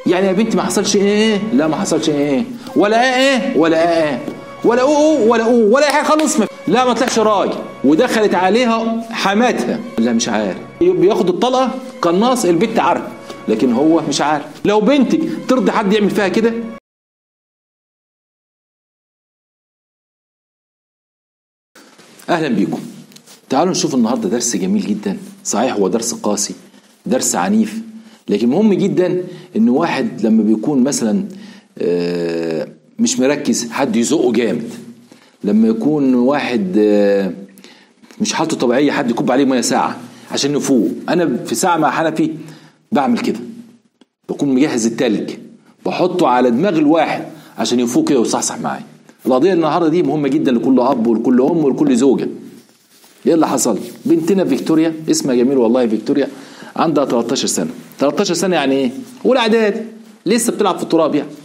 يعني يا بنتي ما حصلش ايه لا ما حصلش ايه ولا ايه ايه ولا ايه ايه ولا او او ولا او ولا اي حاجه خالص ما لا ما طلعش راجل ودخلت عليها حماتها لا مش عارف بياخد الطلقه قناص البت عارف لكن هو مش عارف لو بنتك ترضي حد يعمل فيها كده اهلا بيكم تعالوا نشوف النهارده درس جميل جدا صحيح هو درس قاسي درس عنيف لكن مهم جدا ان واحد لما بيكون مثلا آه، مش مركز حد يزقه جامد لما يكون واحد آه، مش حالته طبيعيه حد يكب عليه ميه ساعه عشان يفوق انا في ساعه مع حنفي بعمل كده بكون مجهز التلج بحطه على دماغ الواحد عشان يفوق كده ويصحصح معايا القضيه النهارده دي مهمه جدا لكل اب ولكل ام ولكل زوجه ايه اللي حصل بنتنا فيكتوريا اسمها جميل والله فيكتوريا عندها 13 سنه 13 سنه يعني ايه اولى اعدادي لسه بتلعب في التراب يعني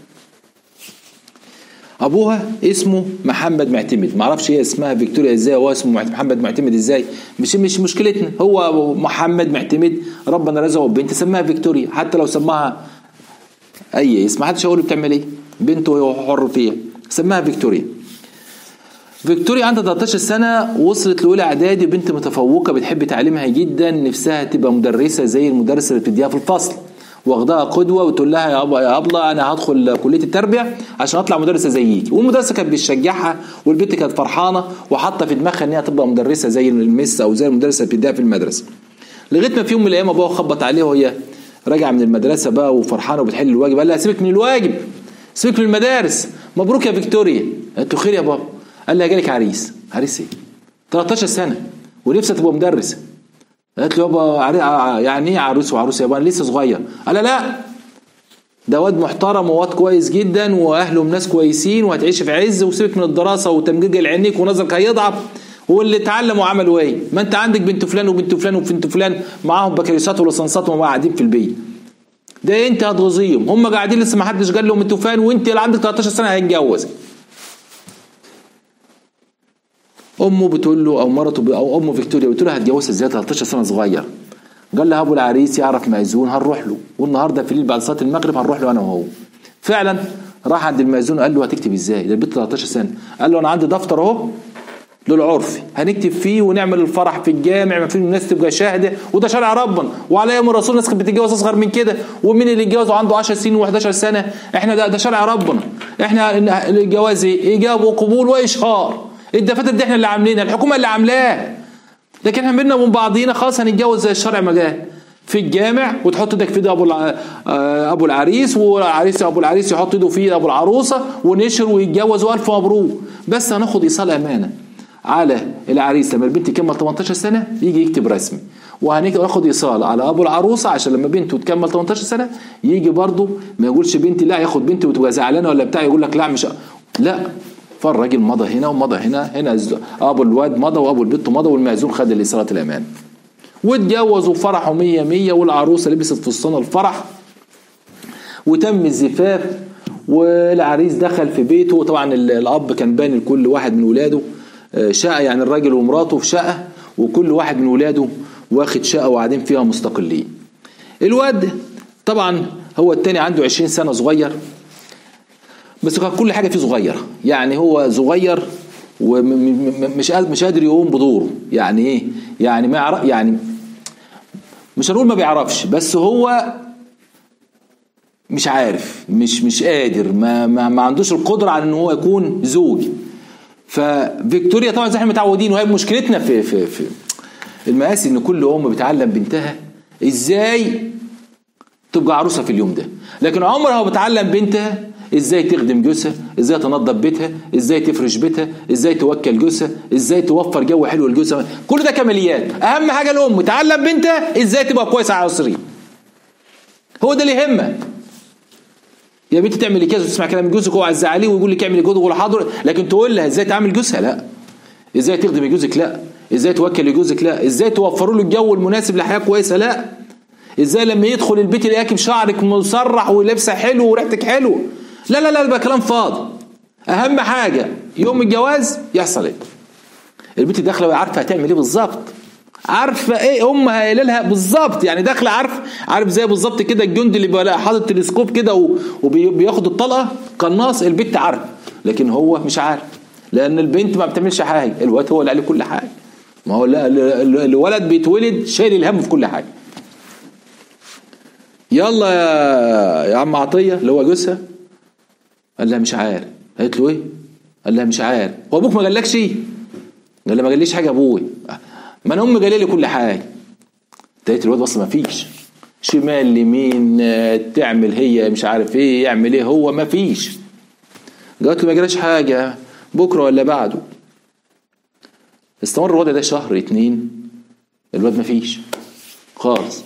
ابوها اسمه محمد معتمد ما اعرفش هي اسمها فيكتوريا ازاي هو اسمه محمد معتمد ازاي مش مش مشكلتنا هو محمد معتمد ربنا رزقه بنت سماها فيكتوريا حتى لو سماها اي اسم محدش هيقول له بتعمل ايه بنته هو حر فيها سماها فيكتوريا فيكتوريا عندها 13 سنة وصلت لأولى إعدادي بنت متفوقة بتحب تعليمها جدا نفسها تبقى مدرسة زي المدرسة اللي بتديها في الفصل واخدها قدوة وتقول لها يا أبا يا أبلة أنا هدخل كلية التربية عشان أطلع مدرسة زيك والمدرسة كانت بتشجعها والبنت كانت فرحانة وحاطة في دماغها إن هي تبقى مدرسة زي المس أو زي المدرسة اللي بتديها في المدرسة لغاية ما في يوم من الأيام أبوها خبط عليها وهي راجعة من المدرسة بقى وفرحانة وبتحل الواجب قال لها سيبك من الواجب سيبك من المدارس مبروك يا فيكتوريا قالت له خير يا بابا قال لها جالك عريس عريس ايه 13 سنه ونفسها تبقى مدرسه قالت له يابا عري... يعني ايه عروس وعروس يابا انا لسه صغير قال لها لا ده واد محترم وواد كويس جدا واهله ناس كويسين وهتعيش في عز وسيبك من الدراسه وتمجيج العينيك ونظرك هيضعف واللي اتعلموا عملوا ايه؟ ما انت عندك بنت فلان وبنت فلان وبنت فلان معاهم بكالوريوسات وليسانسات وهم قاعدين في البيت. ده انت هتغزيهم هم قاعدين لسه ما حدش قال لهم انتوا فين وانت اللي عندك 13 سنه هيتجوز. امه بتقول له او مرته او امه فيكتوريا بتقول له هتجوزها ازاي 13 سنه صغير قال لها ابو العريس يعرف مأذون هنروح له والنهارده في الليل بعد صلاه المغرب هنروح له انا وهو فعلا راح عند المأذون قال له هتكتب ازاي ده البنت 13 سنه قال له انا عندي دفتر اهو للعرف هنكتب فيه ونعمل الفرح في الجامع ما فيه الناس تبقى شاهده وده شرع ربنا وعلى ايام الرسول الناس كانت بتتجوز اصغر من كده ومين اللي اتجوز وعنده 10 سنين و11 سنه احنا ده, ده شرع ربنا احنا الجواز ايه ايجاب وقبول واشهار الدفاتر دي احنا اللي عاملينها الحكومه اللي عاملاها لكن احنا بينا وبين بعضينا خلاص هنتجوز زي الشرع ما جه في الجامع وتحط ايدك في ايد ابو ابو العريس والعريس ابو العريس يحط ايده في ايد ابو العروسه ونشر ويتجوز والف مبروك بس هناخد ايصال امانه على العريس لما البنت تكمل 18 سنه يجي يكتب رسمي وهناخد ايصال على ابو العروسه عشان لما بنته تكمل 18 سنه يجي برضه ما يقولش بنتي لا ياخد بنتي وتبقى زعلانه ولا بتاع يقول لك لا مش لا فالراجل مضى هنا ومضى هنا هنا ابو الواد مضى وابو البنت مضى والمأذون خد الايصالات الامان واتجوزوا فرحوا مية مية والعروسة لبست فستان الفرح وتم الزفاف والعريس دخل في بيته وطبعا الاب كان باني لكل واحد من ولاده شقة يعني الراجل ومراته في شقة وكل واحد من ولاده واخد شقة وقاعدين فيها مستقلين الواد طبعا هو التاني عنده 20 سنة صغير بس كان كل حاجه فيه صغيره يعني هو صغير ومش مش قادر يقوم بدوره يعني ايه يعني ما يعرف يعني مش هنقول ما بيعرفش بس هو مش عارف مش مش قادر ما ما, ما عندوش القدره على ان هو يكون زوج ففيكتوريا طبعا زي احنا متعودين وهي مشكلتنا في في في المقاسي ان كل ام بتعلم بنتها ازاي تبقى عروسه في اليوم ده لكن عمرها ما بتعلم بنتها ازاي تخدم جوزها ازاي تنظف بيتها ازاي تفرش بيتها ازاي توكل جوزها ازاي توفر جو حلو لجوزها كل ده كماليات اهم حاجه الام تعلم بنتها ازاي تبقى كويسه على العصريه هو ده اللي يهمك يا بنتي تعملي كذا وتسمع كلام جوزك اوعى تزعليه ويقول لك اعملي كذا ولا حاضر لكن تقول لها ازاي تعمل جوزها لا ازاي تخدمي جوزك لا ازاي توكلي جوزك لا ازاي توفروا له الجو المناسب لحياه كويسه لا ازاي لما يدخل البيت يلاقيك شعرك مسرح ولبسه حلو وريحتك حلو لا لا لا ده كلام فاضي اهم حاجه يوم الجواز يحصل ايه البنت داخله وهي عارفه هتعمل ايه بالظبط عارفه ايه ام قايله لها بالظبط يعني داخله عارف عارف زي بالظبط كده الجندي اللي بيبقى حاطط تلسكوب كده وبياخد الطلقه قناص البنت عارف لكن هو مش عارف لان البنت ما بتعملش حاجه الواد هو اللي عليه كل حاجه ما هو الولد بيتولد شايل الهم في كل حاجه يلا يا يا عم عطيه اللي هو جوزها قال لها مش عارف قالت له ايه قال لها مش عارف هو ابوك ما قالكش ايه قال لها ما قاليش حاجه ابوي ما انا امي قال لي كل حاجه تلاقيت الواد اصلا ما فيش شمال يمين تعمل هي مش عارف ايه يعمل ايه هو ما فيش قالت له ما جالش حاجه بكره ولا بعده استمر الوضع ده شهر اتنين الواد ما فيش خالص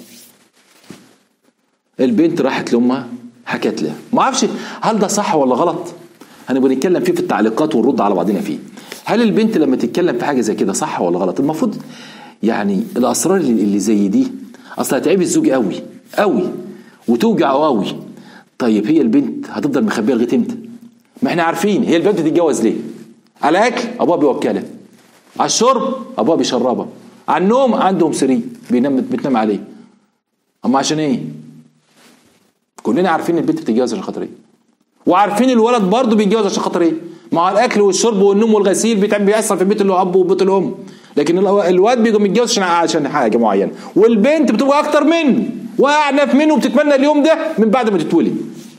البنت راحت لامها حكت لها ما اعرفش هل ده صح ولا غلط هنبقى نتكلم فيه في التعليقات ونرد على بعضنا فيه هل البنت لما تتكلم في حاجه زي كده صح ولا غلط المفروض يعني الاسرار اللي زي دي اصل هتعب الزوج قوي قوي وتوجعه قوي طيب هي البنت هتفضل مخبيه لغايه امتى ما احنا عارفين هي البنت تتجوز ليه على الاكل ابوها بيوكلها على الشرب ابوها بيشربها على النوم عندهم سرير بينام بتنام عليه اما عشان ايه كلنا عارفين البنت بتتجوز عشان خاطر ايه وعارفين الولد برضه بيتجوز عشان خاطر ايه مع الاكل والشرب والنوم والغسيل بيتعب بيحصل في بيت الاب وبيت الام لكن الواد بيبقى متجوز عشان عشان حاجه معينه والبنت بتبقى اكتر منه واعنف منه وبتتمنى اليوم ده من بعد ما تتولد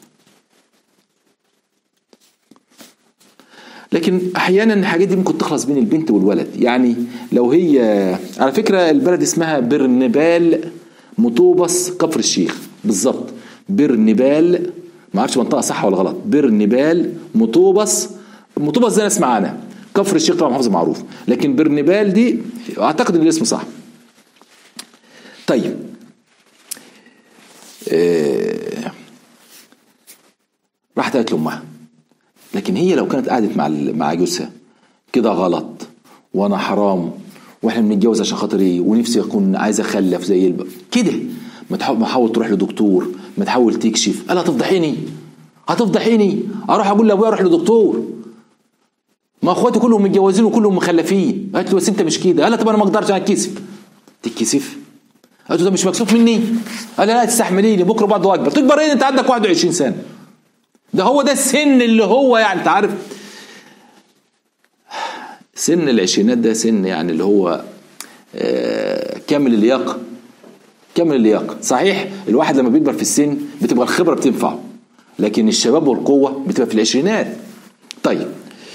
لكن احيانا الحاجات دي ممكن تخلص بين البنت والولد يعني لو هي على فكره البلد اسمها برنبال مطوبس كفر الشيخ بالظبط برنبال ما اعرفش منطقه صح ولا غلط برنبال مطوبس مطوبس زي ناس معانا كفر الشيخ طبعا محافظه معروف لكن برنبال دي اعتقد ان الاسم صح طيب آه راحت قالت لامها لكن هي لو كانت قعدت مع مع جوزها كده غلط وانا حرام واحنا بنتجوز عشان خاطر ايه ونفسي اكون عايز اخلف زي الب... كده ما تحاول تروح لدكتور ما تحاول تكشف قال هتفضحيني هتفضحيني اروح اقول لابويا اروح لدكتور ما اخواتي كلهم متجوزين وكلهم مخلفين قالت له بس انت مش كده قال طب انا ما اقدرش انا اتكسف تتكسف قالت له ده مش مكسوف مني قال لا تستحمليني بكره بعد اكبر تكبر ايه انت عندك 21 سنه ده هو ده السن اللي هو يعني انت عارف سن العشرينات ده سن يعني اللي هو آه كامل اللياقه كامل اللياقه صحيح الواحد لما بيكبر في السن بتبقى الخبره بتنفعه لكن الشباب والقوه بتبقى في العشرينات طيب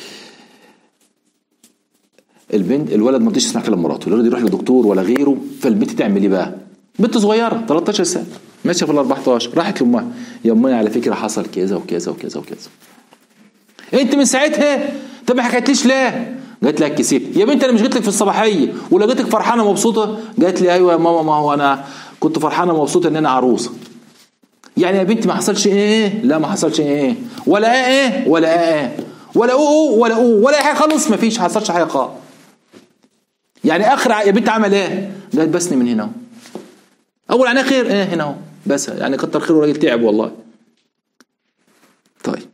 البنت الولد ما رضيش يسمع كلام مراته الولد يروح لدكتور ولا غيره فالبنت تعمل ايه بقى بنت صغيره 13 سنه ماشيه في ال 14 راحت لامها يا امي على فكره حصل كذا وكذا وكذا وكذا انت من ساعتها طب ما حكيتليش ليه قالت لك كسبت يا بنت انا مش جيت لك في الصباحيه ولقيتك فرحانه مبسوطه قالت لي ايوه يا ماما ما هو انا كنت فرحانه مبسوطه ان انا عروسه يعني يا بنتي ما حصلش ايه لا ما حصلش ايه ولا ايه ايه ولا ايه ايه ولا او ولا او ولا اي حاجه خالص ما فيش حصلش حاجه خالص يعني اخر يا بنت عمل ايه قالت بسني من هنا اول عن خير ايه هنا اهو بس يعني كتر خيره الراجل تعب والله طيب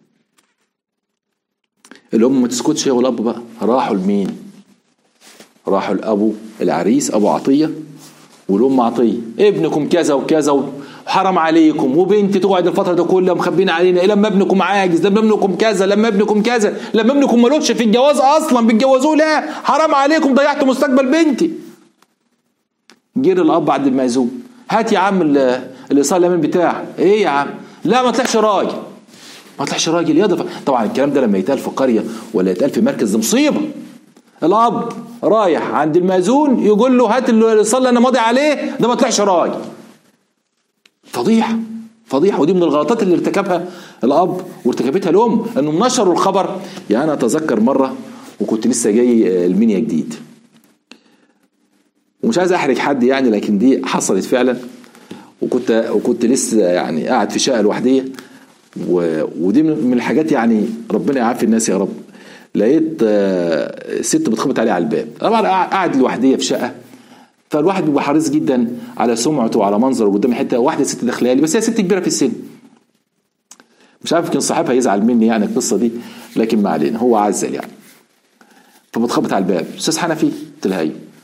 الام ما تسكتش هي والاب بقى راحوا لمين راحوا لابو العريس ابو عطيه والام عطيه ابنكم كذا وكذا وحرام عليكم وبنتي تقعد الفتره دي كلها مخبين علينا لما ابنكم عاجز لما ابنكم كذا لما ابنكم كذا لما ابنكم ملوش في الجواز اصلا بتجوزوه لا حرام عليكم ضيعتوا مستقبل بنتي جري الاب عبد المأذون هات يا عم الايصال الامان بتاعك ايه يا عم لا ما طلعش راجل ما طلعش راجل يضرب طبعا الكلام ده لما يتقال في قريه ولا يتقال في مركز ده مصيبه الاب رايح عند المأذون يقول له هات الايصال اللي انا ماضي عليه ده ما طلعش راجل فضيحه فضيحه ودي من الغلطات اللي ارتكبها الاب وارتكبتها الام انهم نشروا الخبر يعني انا اتذكر مره وكنت لسه جاي المنيا جديد ومش عايز احرج حد يعني لكن دي حصلت فعلا وكنت وكنت لسه يعني قاعد في شقه لوحديه ودي من الحاجات يعني ربنا يعافي الناس يا رب لقيت ست بتخبط علي على الباب طبعا قاعد لوحديه في شقه فالواحد بيبقى حريص جدا على سمعته وعلى منظره قدام حته واحده ست داخله لي بس هي ست كبيره في السن مش عارف كان صاحبها يزعل مني يعني القصه دي لكن ما علينا هو عزل يعني فبتخبط على الباب استاذ حنفي قلت لها ايوه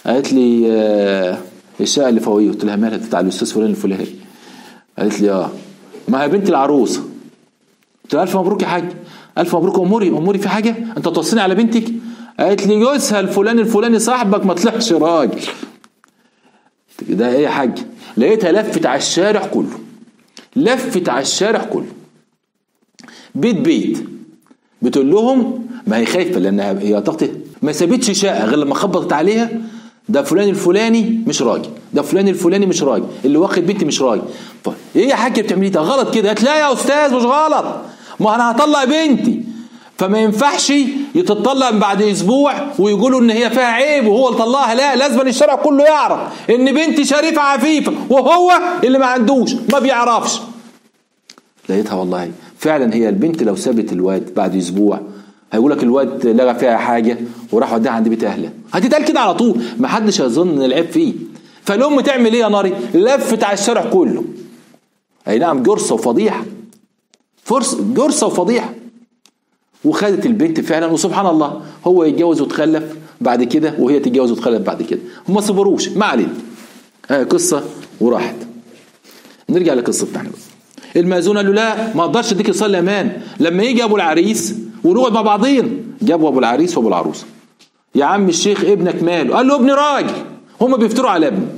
قالت لي آه الشقه اللي فوقيه قلت لها مالها بتاع الاستاذ فلان الفلاني قالت لي اه ما هي بنت العروسه قلت لها الف مبروك يا حاج الف مبروك اموري اموري في حاجه انت توصيني على بنتك قالت لي جوزها الفلاني الفلاني صاحبك ما طلعش راجل ده ايه يا حاج لقيتها لفت على الشارع كله لفت على الشارع كله بيت بيت بتقول لهم ما هي خايفه لانها هي تغطي ما سابتش شقه غير لما خبطت عليها ده فلان الفلاني مش راجل ده فلان الفلاني مش راجل اللي واخد بنتي مش راجل ف... ايه يا حاج بتعملي ده غلط كده قالت لا يا استاذ مش غلط ما انا هطلق بنتي فما ينفعش يتطلق بعد اسبوع ويقولوا ان هي فيها عيب وهو اللي طلقها لا لازم الشارع كله يعرف ان بنتي شريفه عفيفه وهو اللي ما عندوش ما بيعرفش لقيتها والله فعلا هي البنت لو سابت الواد بعد اسبوع هيقول لك الواد لغى فيها حاجه وراح وداها عند بيت اهلها هتتقال كده على طول ما حدش هيظن ان العيب فيه فالام تعمل ايه يا ناري لفت على الشارع كله اي نعم جرصه وفضيحه فرص جرصه وفضيحه وخدت البنت فعلا وسبحان الله هو يتجوز وتخلف بعد كده وهي تتجوز وتخلف بعد كده هم صبروش ما علينا آه قصه وراحت نرجع لقصتنا احنا المأذون قال له لا ما اقدرش اديك يصلي امان لما يجي ابو العريس ونقعد مع بعضين جابوا ابو العريس وابو العروسه يا عم الشيخ ابنك ماله قال له ابني راجل هم بيفتروا على ابني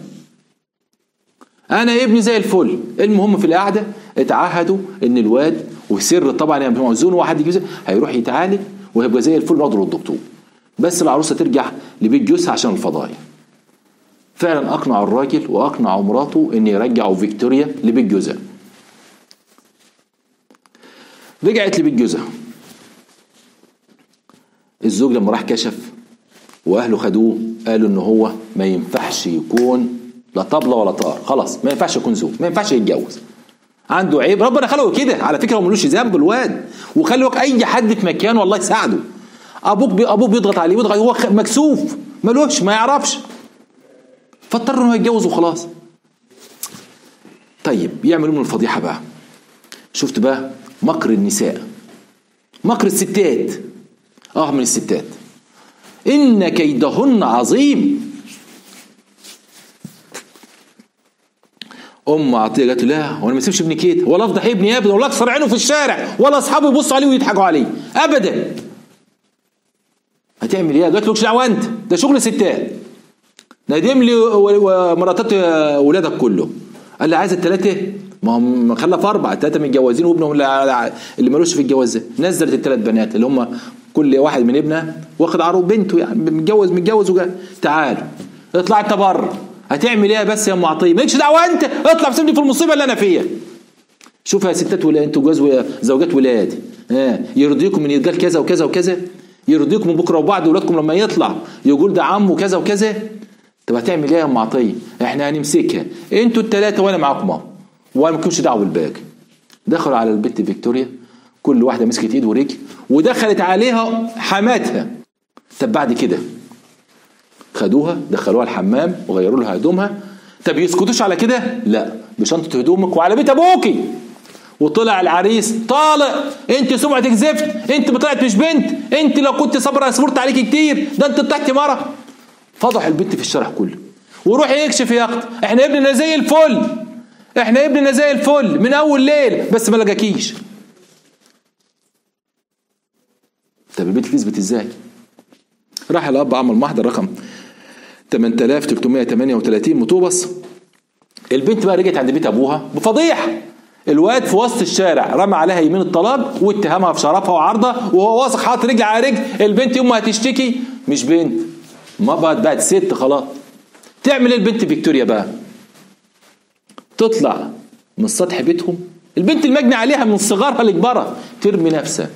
انا ابني زي الفل المهم في القعده اتعهدوا ان الواد وسر طبعا يعني مأذون واحد يجي هيروح يتعالج وهيبقى زي الفل نقدر الدكتور بس العروسه ترجع لبيت جوزها عشان الفضايح فعلا اقنع الراجل واقنع مراته ان يرجعوا فيكتوريا لبيت جوزها رجعت لبيت جوزها الزوج لما راح كشف واهله خدوه قالوا ان هو ما ينفعش يكون لا طبله ولا طار خلاص ما ينفعش يكون زوج ما ينفعش يتجوز عنده عيب ربنا خلقه كده على فكره هو ملوش ذنب الواد وخلي اي حد في مكانه والله يساعده ابوك بي ابوه بيضغط عليه بيضغط هو مكسوف ملوش ما يعرفش فاضطر انه يتجوز وخلاص طيب يعملوا من الفضيحه بقى شفت بقى مكر النساء مكر الستات اه من الستات ان كيدهن عظيم ام عطيه قالت لا وانا ما اسيبش ابني كده ولا افضح ابني ابدا ولا اكسر عينه في الشارع ولا اصحابه يبصوا عليه ويضحكوا عليه ابدا هتعمل ايه؟ قالت له دعوه انت ده شغل ستات نادم لي ومراتات ولادك كله قال لي عايز الثلاثه ما هم خلف اربعه ثلاثه متجوزين وابنهم اللي ملوش في الجواز ده نزلت الثلاث بنات اللي هم كل واحد من ابنها واخد عروض بنته يعني متجوز متجوز وجاي تعالوا اطلع انت بره هتعمل ايه بس يا ام عطيه مالكش دعوه انت اطلع سيبني في المصيبه اللي انا فيها شوف يا ستات ولا انتوا جواز زوجات ولاد ها يرضيكم من يتقال كذا وكذا وكذا يرضيكم من بكره وبعد ولادكم لما يطلع يقول ده عمه كذا وكذا طب هتعمل ايه يا ام عطيه احنا هنمسكها انتوا الثلاثه وانا معاكم اهو وانا مالكمش دعوه بالباقي دخلوا على البنت فيكتوريا كل واحده مسكت ايد ورجل ودخلت عليها حماتها طب بعد كده خدوها دخلوها الحمام وغيروا لها هدومها طب يسكتوش على كده لا بشنطه هدومك وعلى بيت ابوكي وطلع العريس طالق انت سمعتك زفت انت ما طلعت مش بنت انت لو كنت صبر صبرت عليكي كتير ده انت طلعتي مره فضح البنت في الشارع كله وروح يكشف يا اخت احنا ابننا زي الفل احنا ابننا زي الفل من اول ليل بس ما لقاكيش طب البنت تثبت ازاي راح الاب عمل محضر رقم 8338 مطوبس البنت بقى رجعت عند بيت ابوها بفضيحه الواد في وسط الشارع رمى عليها يمين الطلاق واتهمها في شرفها وعرضها وهو واثق حاطط رجل على رجل البنت يوم ما هتشتكي مش بنت ما بقت بقت ست خلاص تعمل ايه البنت فيكتوريا بقى تطلع من سطح بيتهم البنت المجني عليها من صغارها لكبارها ترمي نفسها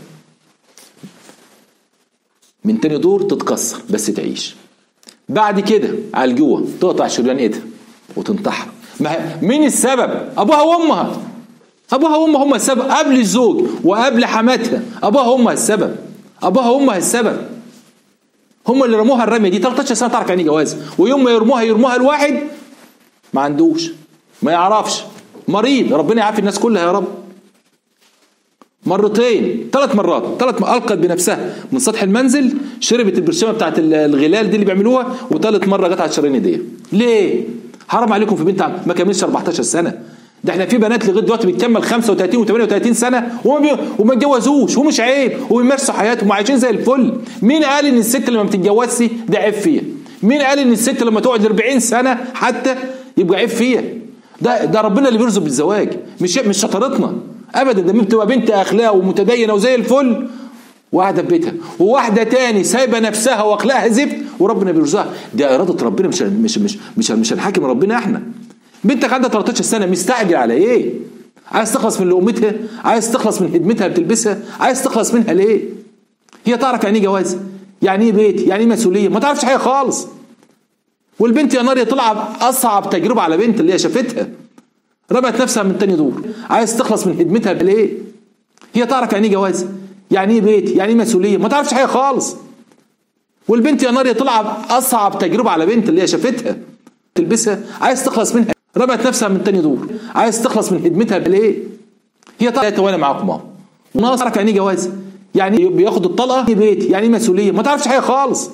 من تاني دور تتكسر بس تعيش بعد كده على الجوه تقطع شريان ايدها وتنتحر مين السبب ابوها وامها ابوها وامها هم السبب قبل الزوج وقبل حماتها ابوها وامها السبب ابوها وامها السبب هم اللي رموها الرميه دي 13 سنه تعرف يعني جواز ويوم ما يرموها يرموها الواحد ما عندوش ما يعرفش مريض ربنا يعافي الناس كلها يا رب مرتين ثلاث مرات ثلاث م... القت بنفسها من سطح المنزل شربت البرشامه بتاعت الغلال دي اللي بيعملوها وثالث مره جت على الشرايين ايديها ليه حرام عليكم في بنت ما كملش 14 سنه ده احنا في بنات لغايه دلوقتي بتكمل 35 و38 سنه وما بي... وما اتجوزوش ومش عيب وبيمارسوا حياتهم وعايشين زي الفل مين قال ان الست لما بتتجوزش ده عيب فيها مين قال ان الست لما تقعد 40 سنه حتى يبقى عيب فيها ده ده ربنا اللي بيرزق بالزواج مش مش شطارتنا ابدا ده بتبقى بنت اخلاق ومتدينه وزي الفل وقاعده في بيتها وواحده تاني سايبه نفسها واخلاقها زفت وربنا بيرزقها ده اراده ربنا مش مش مش مش, مش هنحاكم ربنا احنا بنتك عندها 13 سنه مستعجل على ايه عايز تخلص من لقمتها عايز تخلص من هدمتها اللي بتلبسها عايز تخلص منها ليه هي تعرف يعني ايه جواز يعني ايه بيت يعني ايه مسؤوليه ما تعرفش حاجه خالص والبنت يا نار يا طلع اصعب تجربه على بنت اللي هي شافتها رمت نفسها من تاني دور عايز تخلص من هدمتها ليه هي تعرف يعني ايه جواز يعني ايه بيت يعني ايه مسؤوليه ما تعرفش حاجه خالص والبنت يا نار يا طلع اصعب تجربه على بنت اللي هي شافتها تلبسها عايز تخلص منها رمت نفسها من تاني دور عايز تخلص من هدمتها ليه هي طلعت وانا معاكم اهو وناقص تعرف يعني ايه جواز يعني بياخد الطلقه ايه بيت يعني ايه مسؤوليه ما تعرفش حاجه خالص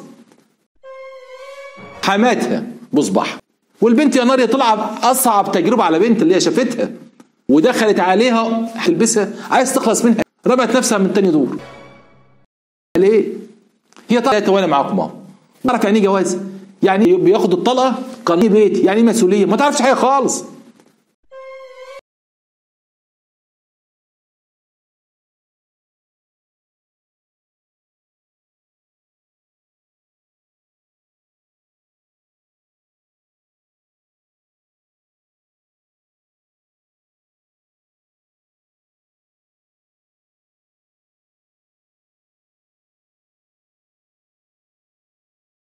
حماتها بصبح والبنت يا نار طلع اصعب تجربه على بنت اللي هي شافتها ودخلت عليها تلبسها عايز تخلص منها رمت نفسها من تاني دور ليه هي طلعت وانا معاكم اهو تعرف يعني ايه جواز يعني بياخد الطلقه قانون بيت يعني ايه مسؤوليه ما تعرفش حاجه خالص